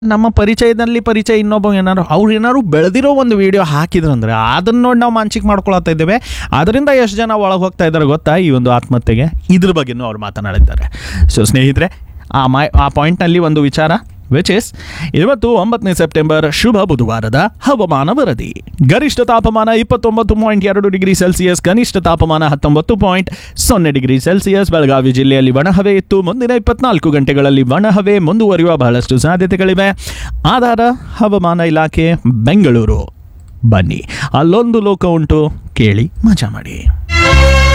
ನಮ್ಮ ಪರಿಚಯದಲ್ಲಿ ಪರಿಚಯ ಇನ್ನೊಬ್ಬ ಏನಾದ್ರು ಅವ್ರು ಏನಾದ್ರು ಬೆಳೆದಿರೋ ಒಂದು ವಿಡಿಯೋ ಹಾಕಿದ್ರು ಅಂದ್ರೆ ಅದನ್ನ ನೋಡಿ ನಾವು ಮಾನಸಿಕ ಮಾಡ್ಕೊಳ್ತಾ ಇದ್ದೇವೆ ಅದರಿಂದ ಎಷ್ಟು ಜನ ಒಳಗೆ ಹೋಗ್ತಾ ಇದ್ದಾರೆ ಗೊತ್ತಾ ಈ ಒಂದು ಆತ್ಮಹತ್ಯೆಗೆ ಇದ್ರ ಬಗ್ಗೆನೂ ಅವ್ರು ಮಾತನಾಡಿದ್ದಾರೆ ಸೊ ಸ್ನೇಹಿತರೆ ಆ ಮೈ ಆ ಪಾಯಿಂಟ್ನಲ್ಲಿ ಒಂದು ವಿಚಾರ ವಿಚ್ ಇಸ್ ಇವತ್ತು ಒಂಬತ್ತನೇ ಸೆಪ್ಟೆಂಬರ್ ಶುಭ ಬುಧವಾರದ ಹವಾಮಾನ ವರದಿ ಗರಿಷ್ಠ ತಾಪಮಾನ ಇಪ್ಪತ್ತೊಂಬತ್ತು ಪಾಯಿಂಟ್ ಎರಡು ಡಿಗ್ರಿ ಸೆಲ್ಸಿಯಸ್ ಕನಿಷ್ಠ ತಾಪಮಾನ ಹತ್ತೊಂಬತ್ತು ಪಾಯಿಂಟ್ ಸೊನ್ನೆ ಡಿಗ್ರಿ ಸೆಲ್ಸಿಯಸ್ ಬೆಳಗಾವಿ ಜಿಲ್ಲೆಯಲ್ಲಿ ಒಣಹವೆ ಇತ್ತು ಮುಂದಿನ ಇಪ್ಪತ್ನಾಲ್ಕು ಗಂಟೆಗಳಲ್ಲಿ ಒಣಹವೆ ಮುಂದುವರಿಯುವ ಬಹಳಷ್ಟು ಸಾಧ್ಯತೆಗಳಿವೆ ಆಧಾರ ಹವಾಮಾನ ಇಲಾಖೆ ಬೆಂಗಳೂರು ಬನ್ನಿ ಅಲ್ಲೊಂದು ಲೋಕ ಉಂಟು ಕೇಳಿ ಮಜಾ ಮಾಡಿ